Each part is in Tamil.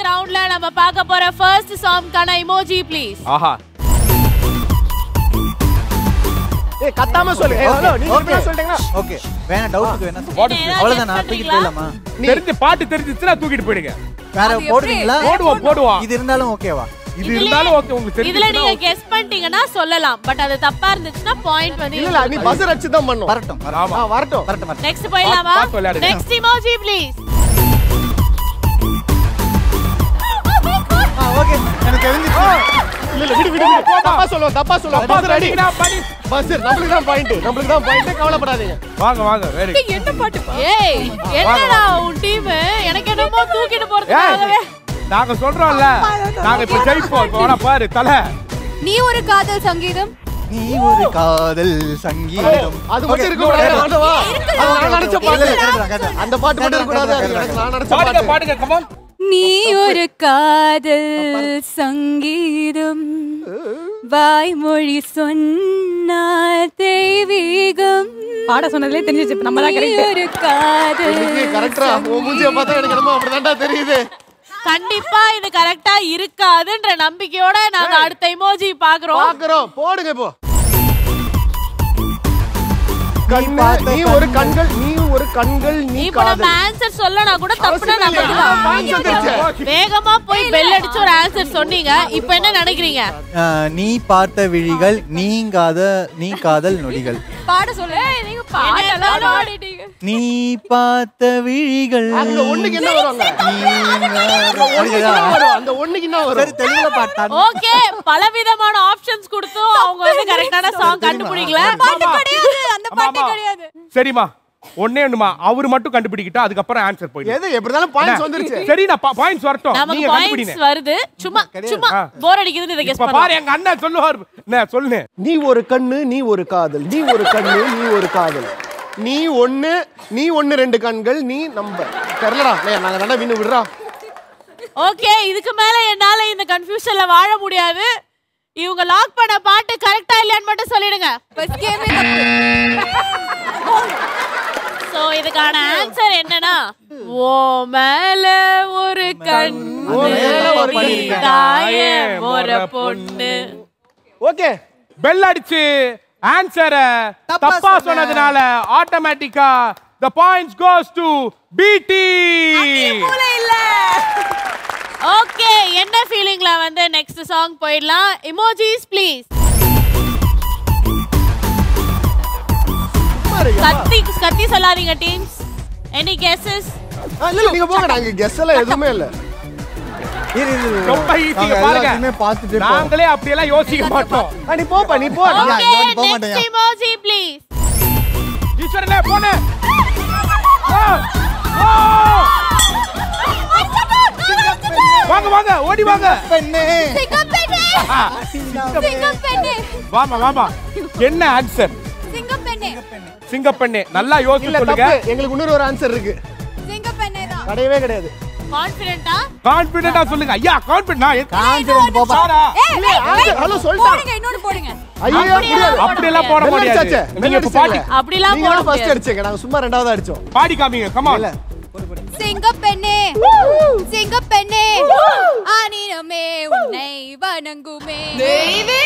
ரவுண்ட்ல நம்ம பார்க்க போற ஃபர்ஸ்ட் சாங்கான இமோஜி ப்ளீஸ் ஆஹா ஏய் கத்தாம சொல்லு ஏய் ஹலோ நீங்க இப்படி சொல்லிட்டீங்கன்னா ஓகே வேணா டவுட்டுக்கு வேணா What is என்ன, அவ்வளவுதானா guess தூக்கிட்டு பண்றீங்களா? போயிடலாமா தெரிஞ்சு பாட்டு தெரிஞ்சிச்சுன்னா தூக்கிட்டு போயிடுங்க வேற போடுவீங்களா போடுவோம் போடுவோம் இது இருந்தாலும் ஓகேவா இது இதுல- இருந்தாலும் ஓகே உங்களுக்கு இதுல தெரிஞ்சுச்சுன்னா நீங்க கெஸ் பண்ணிட்டீங்கன்னா சொல்லலாம் பட் அது தப்பா இருந்துச்சுன்னா பாயிண்ட் வந்து இல்ல இல்ல நீ பஸ் அடிச்சு தான் பண்ணும் வரட்டும் வரட்டும் ஆமா ஆ வரட்டும் வரட்டும் வரட்டும் நெக்ஸ்ட் போயிடலாமா பார்த்து விளையாடுங்க. நெக்ஸ்ட் இமோஜி ப்ளீஸ் ஆ ஓகே எனக்கு தெரிஞ்சிச்சு இல்ல இல்ல விடு விடு விடு தப்பா சொல்லுவோம் தப்பா சொல்லுவோம் பஸ் ரெடி அடிக்கடா, படி. பஸ் நம்மளுக்கு தான் பாயிண்ட் நம்மளுக்கு தான் பாயிண்ட் கவலைப்படாதீங்க வாங்க வாங்க வெரி என்ன பாட்டு ஏய் என்னடா உன் டீம் எனக்கு என்னமோ தூக்கிட்டு போறதுக்காகவே நாங்க சொல்றோம்ல நாங்க இப்ப ஜெயிப்போம் இப்ப வேணா பாரு தல நீ ஒரு காதல் சங்கீதம் நீ ஒரு காதல் சங்கீதம் அது மட்டும் இருக்க கூடாது ஆண்டவா அது நான் நினைச்ச பாட்டு அந்த பாட்டு மட்டும் இருக்க கூடாது அது எனக்கு நான் நினைச்ச பாடுங்க பாட்டு பாடுங்க கமான் நீ ஒரு காதல் சங்கீதம் வாய்மொழி சொன்னால் தெய்வீகம் பாட சொன்னதுலே தெரிஞ்சிச்சு நம்ம தான் நீ கரெக்ட் ஒரு காதல் கரெக்டா உன் மூஞ்சிய பார்த்தா எனக்கு என்னமோ அப்படிதான்டா தெரியுது கண்டிப்பா இது கரெக்டா இருக்காதுன்ற நம்பிக்கையோட நாங்க அடுத்த இமோஜி பாக்குறோம் பாக்குறோம் போடுங்க இப்போ கண்ணு பார்த்த நீ ஒரு கண்கள் நீ ஒரு கண்கள் நீ இப்போ நம்ம காதல் ஆன்சர் சொல்லனா கூட தப்புனா அவசியம் இல்லையா? நமக்கு பாயிண்ட் வந்துருச்சு. வேகமா போய் பெல் அடிச்சு ஒரு ஆன்சர் சொன்னீங்க இப்போ என்ன நினைக்கிறீங்க ஆ, நீ பார்த்த விழிகள் நீங்காத நீ காதல் நொடிகள் பாட சொல்லு நீங்க பாட்டெல்லாம் பாடிட்டீங்க நீ பார்த்த விழிகள் அந்த ஒண்ணுக்கு என்ன வருவாங்க நீங்காத- ஒண்ணுக்கு என்ன வரும் அந்த ஒண்ணுக்கு என்ன சரி வரும் தெலுங்குல பாட்டா ஓகே பலவிதமான ஆப்ஷன்ஸ் கொடுத்தும் அவங்க வந்து கரெக்டான சாங் கண்டுபிடிக்கல பாட்டு கிடையாது அந்த பாட்டு ஆமா. கிடையாது சரிம்மா ஒண்ணே ஒண்ணுமா அவர் மட்டும் கண்டுபிடிக்கிட்டா அதுக்கப்புறம் ஆன்சர் போயிடும் எது எப்படி இருந்தாலும் பாயிண்ட்ஸ் வந்துருச்சு சரி நான் பாயிண்ட்ஸ் வரட்டும் நமக்கு நீங்க கண்டுபிடிங்க பாயிண்ட்ஸ் வருது சும்மா சும்மா ஆ. போர் அடிக்குதுன்னு இதை கெஸ் இப்ப பண்ணலாம் பாரு எங்க அண்ணன் சொல்லுவார் என்ன சொல்லுங்க நீ ஒரு கண்ணு நீ ஒரு காதல் நீ ஒரு கண்ணு நீ ஒரு காதல் நீ ஒண்ணு நீ ஒண்ணு ரெண்டு கண்கள் நீ நம்ப தெரியலடா டேய், நாங்க தானே வின்னு விடுறா ஓகே இதுக்கு மேல என்னால இந்த கன்ஃபியூஷன்ல வாழ முடியாது இவங்க லாக் பண்ண பாட்டு கரெக்டா இல்லையான்னு மட்டும் சொல்லிடுங்க ஃபர்ஸ்ட் கேமே தப்பு சோ இதுக்கான ஆன்சர் என்னன்னா ஓ மேல ஒரு கண் ஓ மேல ஒரு கண்ணு. தாயே ஒரு பொண்ணு ஓகே பெல் அடிச்சு ஆன்சரை தப்பா தப்பா சொன்னேன். சொன்னதுனால ஆட்டோமேட்டிக்கா the points goes to பிடி ஓகே என்ன ஃபீலிங்ல வந்து நெக்ஸ்ட் சாங் போயிடலாம் இமோஜிஸ் ப்ளீஸ் கத்தி கத்தி சொல்லாதீங்க டீம்ஸ் எனி கெஸஸ் இல்ல இல்ல, நீங்க போங்க நாங்க கெஸ் எல்லாம் எதுவுமே இல்ல இரு, இரு, இரு. ரொம்ப easy, நாங்க பாருங்க. எல்லாத்தையுமே பார்த்துட்டு போவோம். நாங்களே அப்படியெல்லாம் யோசிக்க மாட்டோம் ஆ, நீ போப்பா நீ போ ஐயா, ஓகே இங்க வந்து போக நெக்ஸ்ட் மாட்டேயா? இமோஜி ப்ளீஸ் ஈஸ்வரனே போனே வாங்க வாங்க ஓடி வாங்க பெண்ணே சிங்கப்பெண்ணே ஆ, சிங்கப்பெண்ணே வாமா வாமா என்ன ஆன்சர் சிங்கப்பெண்ணே சிங்கப்பெண்ணே நல்லா இல்ல யோசிச்சு சொல்லுங்க தப்பு எங்களுக்கு இன்னொரு ஒரு ஆன்சர் இருக்கு சிங்கப்பெண்ணே தான் கிடையவே கிடையாது கான்ஃபிடென்ட்டா கான்பிடண்டா சொல்லுங்க ஐயா கான்பிடன்ட் நான் எத்- கான்ஃபிடன்ட் போப்பா சாரா ஏய் wait, answer, wait. hello, சொல்லிட்டேன். போடுங்க இன்னொரு போடுங்க ஐயோ முடியாது அப்படி எல்லாம் போட Bell முடியாது அடிச்சாச்சே, bell நீங்க இப்ப பாடி அடிச்சாங்களே. அப்படிலாம் நீங்க போட தான் ஃபர்ஸ்ட் முடியாது அடிச்சீங்க நாங்க சும்மா ரெண்டாவது அடிச்சோம் பாடி காமிங்க கமா இல்ல சிங்கப்பெண்ணே சிங்கப்பெண்ணே ஆனினமே உன்னை வணங்குமே தெய்வே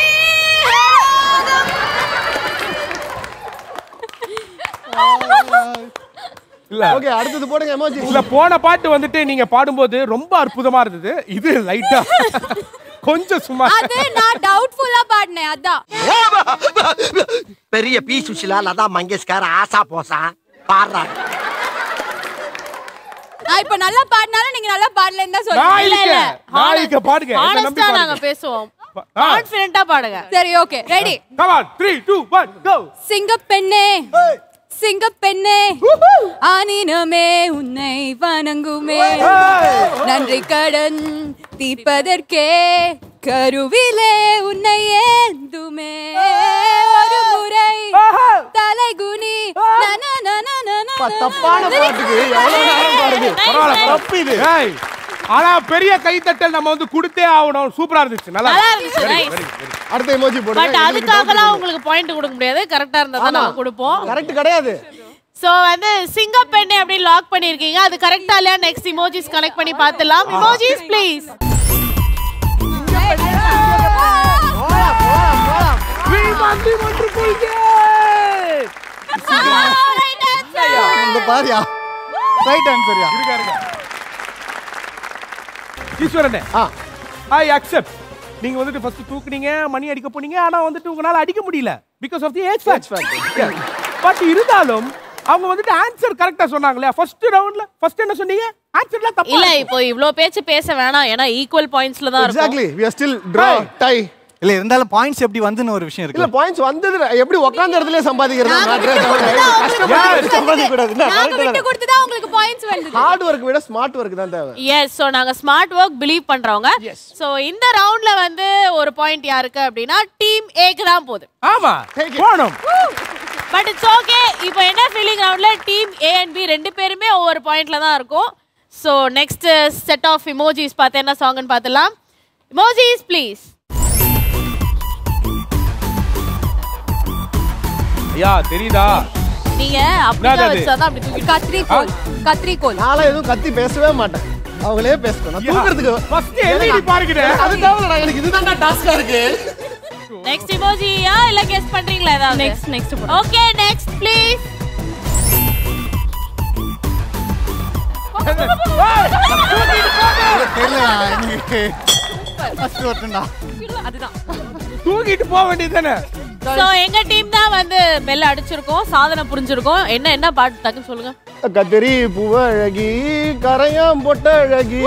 இல்ல ஓகே அடுத்தது போடுங்க எமோஜி இல்ல போன பாட்டு வந்துட்டு நீங்க பாடும்போது ரொம்ப அற்புதமா இருந்தது இது லைட்டா கொஞ்சம் சும்மா அது நான் டவுட்ஃபுல்லா பாடினேன் அதான் பெரிய பி சுஷிலா லதா மங்கேஷ்கர் ஆசா போசா பாடுறாங்க நான் இப்ப நல்லா பாடினாலும் நீங்க நல்லா பாடலன்னு தான் நான் சொல்றேன் இல்ல இல்ல இருக்கேன். நான் இருக்க பாடுங்க என்னை நம்பி ஹானஸ்டா நாங்க பாடுங்க பேசுவோம் ஆ. கான்ஃபிடென்ட்டா பாடுங்க சரி okay ready Come on, three, two, one, go. சிங்கப்பெண்ணே சிங்கப்பெண்ணே ஆனினமே உன்னை வணங்குமே நன்றி கடன் தீர்ப்பதற்கே கருவிலே உன்னை ஏந்துமே ஒரு முறை தலைகுனி நன நன நன அப்பா, தப்பான பாட்டுக்கு எவ்வளவு நேரம் பாருங்க பரவாயில்ல, தப்பு இது ஏய், ஆனா பெரிய கைத்தட்டல் நம்ம வந்து கொடுத்தே ஆகணும் சூப்பரா இருந்துச்சு நல்லா நல்லா இருந்துச்சு. இருந்துச்சு, Very, nice. very, very. அடுத்த எமோஜி போடுங்க பட் அதுக்காகலாம் உங்களுக்கு பாயிண்ட் கொடுக்க முடியாது கரெக்டா இருந்தா தான் ஆமா. நம்ம கொடுப்போம் கரெக்ட் கிடையாது சோ வந்து சிங்கப்பெண்ணை அப்படி லாக் பண்ணிருக்கீங்க அது கரெக்டா இல்லையா நெக்ஸ்ட் இமோஜிஸ் கனெக்ட் பண்ணி பார்த்துலாம் இமோஜிஸ் ப்ளீஸ் இந்த பாரியா ரைட் ஆன்சர்யா ஈஸ்வரனே ஆ ஐ அக்செப்ட் நீங்க வந்துட்டு ஃபர்ஸ்ட் தூக்குனீங்க மணி அடிக்க போனீங்க ஆனா வந்துட்டு உங்களால அடிக்க முடியல because of the age factor but இருந்தாலும் அவங்க வந்துட்டு ஆன்சர் கரெக்டா சொன்னாங்களே ஃபர்ஸ்ட் ரவுண்ட்ல ஃபர்ஸ்ட் என்ன சொன்னீங்க ஆன்சர்லாம் தப்பு இல்ல இப்போ இவ்ளோ பேச்சு பேச வேணாம் ஏன்னா ஈக்குவல் பாயிண்ட்ஸ்ல தான் இருக்கும் exactly we are still draw tie இல்ல இருந்தாலும் பாயிண்ட்ஸ் எப்படி வந்துன்னு ஒரு விஷயம் இல்ல இருக்கு பாயிண்ட்ஸ் வந்தது எப்படி உட்கார்ந்த இடத்துல சம்பாதிக்கிறது கஷ்டப்பட்டு சம்பாதிக்க கூடாது நாங்க விட்டு கொடுத்து தான் உங்களுக்கு பாயிண்ட்ஸ் வந்தது ஹார்ட் ஒர்க் விட ஸ்மார்ட் ஒர்க் தான் தேவை எஸ் சோ நாங்க ஸ்மார்ட் ஒர்க் பிலீவ் பண்றவங்க சோ இந்த ரவுண்ட்ல வந்து ஒரு பாயிண்ட் யாருக்கு அப்படின்னா டீம் ஏக்கு தான் போகுது ஆமா Take it. போணும் பட் இட்ஸ் ஓகே இப்போ என்ன ஃபீலிங் ரவுண்ட்ல டீம் ஏ அண்ட் பி ரெண்டு பேருமே ஒவ்வொரு பாயிண்ட்ல தான் இருக்கும் so next set of emojis பார்த்து என்ன சாங்னு பார்த்துலாம் இமோஜிஸ் ப்ளீஸ் ஐயா தெரியுதா நீங்க என்னது அப்படிதான் அது? வச்சாதான் அப்படி தூக்கி கத்திரிக்கோல் கத்திரிக்கோல் நான்லாம் எதுவும் கத்தி பேசவே மாட்டேன் அவங்களே பேசணும் நான் தூக்குறதுக்கு ஃபர்ஸ்ட் எல்இடி பாருங்க அது தேவையில்லடா எனக்கு இதுதான் டாஸ்கா இருக்கு நெக்ஸ்ட் இமோஜியா இல்ல கெஸ் பண்றீங்களா ஏதாவது next next okay next please தெரியல எனக்கு ஃபர்ஸ்ட் வரட்டும்டா தூக்கிட்டு போக வேண்டியது தானே சோ எங்க டீம் தான் வந்து பெல் அடிச்சிருக்கோம் சாதனை புரிஞ்சிருக்கோம் என்ன என்ன பாட்டு டக்குன்னு சொல்லுங்க கத்திரி பூவ அழகி கரையாம் பொட்ட அழகி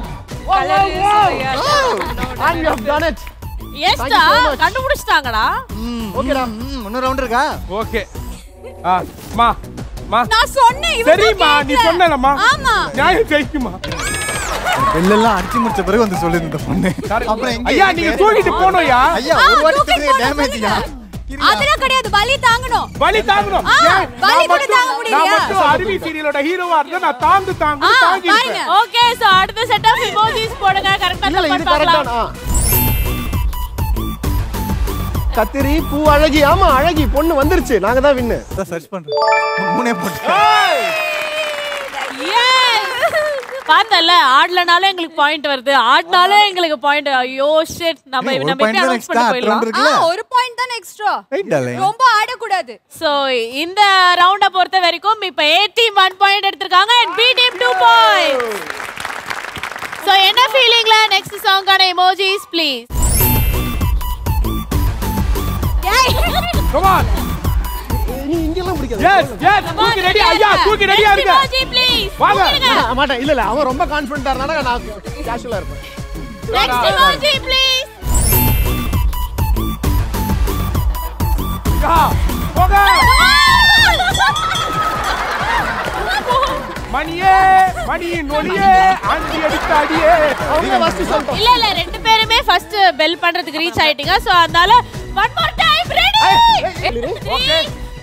And you have done it. ஏஸ்டா கண்டுபிடிச்சிட்டாங்கடா ஓகேடா இன்னொரு ரவுண்ட் இருக்கா ஓகே ஆ மா மா நான் சொன்னேன் இவன் சரிம்மா நீ சொன்னலம்மா ஆமா. நியாயம் ஜெயிக்குமா பெல்லெல்லாம் அடிச்சு முடிச்ச பிறகு வந்து சொல்லுது இந்த பொண்ணு அப்புறம் எங்க ஐயா நீங்க தூக்கிட்டு போனோம்யா ஐயா ஆ, ஒரு வாட்டி தூக்கிட்டு போக டேமேஜ்யா அதெல்லாம் கிடையாது வலி தாங்கணும் வலி தாங்கணும் ஆ, ஏன்? வலி நான் கூட மட்டும்- தாங்க முடியலையா? நான் மட்டும் அருவி சீரியலோட ஹீரோவா இருந்தா நான் தாங்கு தாங்கு ஆ, தாங்கி பாருங்க. இருப்பேன். ஓகே சோ அடுத்த செட் ஆஃப் இமோஜிஸ் போடுங்க கரெக்ட்டா இல்ல இல்ல இது பார்க்கலாம் கரெக்டான கத்திரி பூ அழகி ஆமா அழகி பொண்ணு வந்துருச்சு நாங்க தான் வின்னு சர்ச் பண்றேன் மூணே போட்டு ஏய்! பார்த்தல ஆடலனாலும் எங்களுக்கு பாயிண்ட் வருது ஆடினாலும் எங்களுக்கு பாயிண்ட் ஐயோ ஷிட் நம்ம ஒரு நம்ம பாயிண்ட் எப்படி தான் அனௌன்ஸ் எக்ஸ்ட்ரா பண்ண ரவுண்ட் போயிடலாம் இருக்குல்ல ஆ, ஒரு பாயிண்ட் தான் எக்ஸ்ட்ரா ரைட் டார்லிங் ரொம்ப ஆடக்கூடாது சோ இந்த ரவுண்ட பொறுத்த வரைக்கும் இப்ப ஏ டீம் ஒன் பாயிண்ட் எடுத்திருக்காங்க and B team two point so என்ன ஃபீலிங்ல நெக்ஸ்ட் சாங்கான எமோஜிஸ் ப்ளீஸ் Come on. நீ இங்கெல்லாம் பிடிக்காது Yes, yes, தூக்கி ரெடி ஐயா தூக்கி ரெடியா இருங்க எமோஜி ப்ளீஸ் வாங்க. நான் மாட்டேன் இல்ல இல்ல அவன் ரொம்ப கான்ஃபிடண்டா இருந்தா நான் கேஷுவலா இருப்பேன் நெக்ஸ்ட் எமோஜி ப்ளீஸ் ஐயா, போங்க மணியே மணியின் ஒளியே ஆண்டி அடித்த அடியே அவங்க ஃபர்ஸ்ட் சொல்லிட்டோம் இல்ல இல்ல ரெண்டு பேருமே ஃபர்ஸ்ட் பெல் பண்றதுக்கு ரீச் ஆயிட்டீங்க சோ அதனால one more time ready okay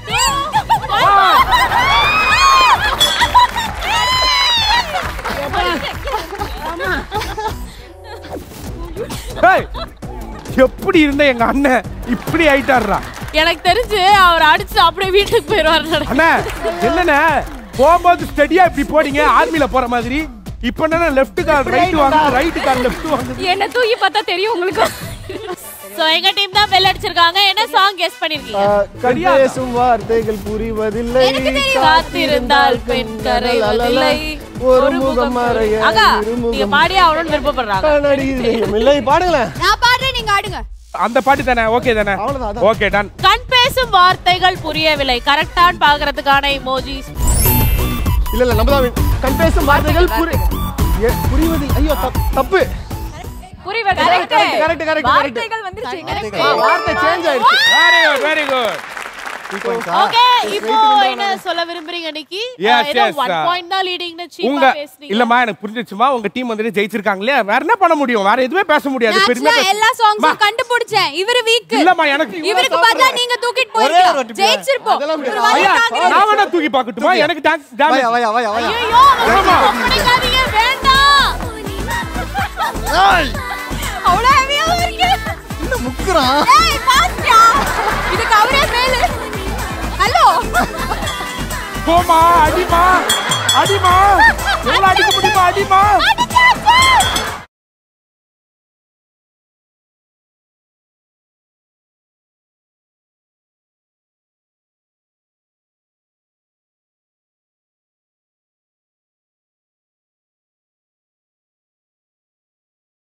ஏய், எப்படி இருந்த எங்க அண்ணன் இப்படி ஆயிட்டாருடா எனக்கு தெரிஞ்சு அவர் அடிச்சு அப்படியே வீட்டுக்கு போயிடுவாரு அண்ணா என்னண்ணே போகும்போது ஸ்டெடியா இப்படி போறீங்க ஆர்மில போற மாதிரி இப்ப என்ன லெஃப்ட் கால் ரைட் வாங்க ரைட் கால் லெஃப்ட் வாங்க என்ன தூக்கி பார்த்தா தெரியும் உங்களுக்கு சோ எங்க டீம் தான் பெல் அடிச்சிருக்காங்க என்ன சாங் கெஸ் பண்ணிருக்கீங்க கண் பேசும் வார்த்தைகள் புரிவதில்லை காத்திருந்தால் பெண் கரைவதில்லை ஒரு முகம் மறைய அக்கா நீங்க இருமுகம் பாடி ஆகணும்னு விருப்பப்படுறாங்க கண்ணாடி இதயம் இல்லை பாடுங்களேன் நான் பாடுறேன் நீங்க ஆடுங்க அந்த பாட்டு தானே ஓகே தானே அவ்வளவுதான், அதான். ஓகே டன் கண் பேசும் வார்த்தைகள் புரியவில்லை கரெக்டான்னு பாக்குறதுக்கான இமோஜிஸ் இல்ல இல்ல நம்ம தான் win. கண் பேசும் வார்த்தைகள் புரி ஏ, புரிவதில்லை ஐயோ தப்- தப்பு புரிவது கரெக்ட் கரெக்ட் கரெக்ட் கரெக்ட் வார்த்தைகள் வந்துருச்சு வார்த்தை சேஞ்ச் ஆயிடுச்சு very good very good okay இப்போ என்ன சொல்ல விரும்புறீங்க நிக்கி Yes, ஏதோ yes, ஒன் sir. பாயிண்ட் தான் லீடிங்னு உங்க சீப்பா பேசுனீங்க இல்லம்மா எனக்கு புரிஞ்சிச்சுமா உங்க டீம் வந்துட்டு ஜெயிச்சிருக்காங்களே வேற என்ன பண்ண முடியும் வேற எதுவுமே பேச முடியாது நான் பெருமையா actually பேச- எல்லா அம்மா, சாங்ஸும் கண்டுபிடிச்சேன் இவரு வீக் இல்லம்மா எனக்கு இவருக்கு பதிலா நீங்க தூக்கிட்டு ஒரே ஒரு போயிருக்கலாம் வாட்டி ஜெயிச்சிருப்போம் அதெல்லாம் ஒரு முடியாது. வழி ஐயா தாங்குறேன். நான் வேணா தூக்கி பார்க்கட்டுமா எனக்கு டேங்க் வாயா டேமேஜ் வாயா வாயா வாயா ஐயோ பண்ணிக்காதீங்க வேண்டாம் அவ்வளவு heavy-ஆ இருக்கு. என்ன முக்குறான் ஏய், பாத்தியா? இதுக்கு அவரே மேலு. ஹலோ போமா அடிமா அடிமா எவ்வளவு அடிக்க முடியுமா அடிமா அடிச்சாச்சு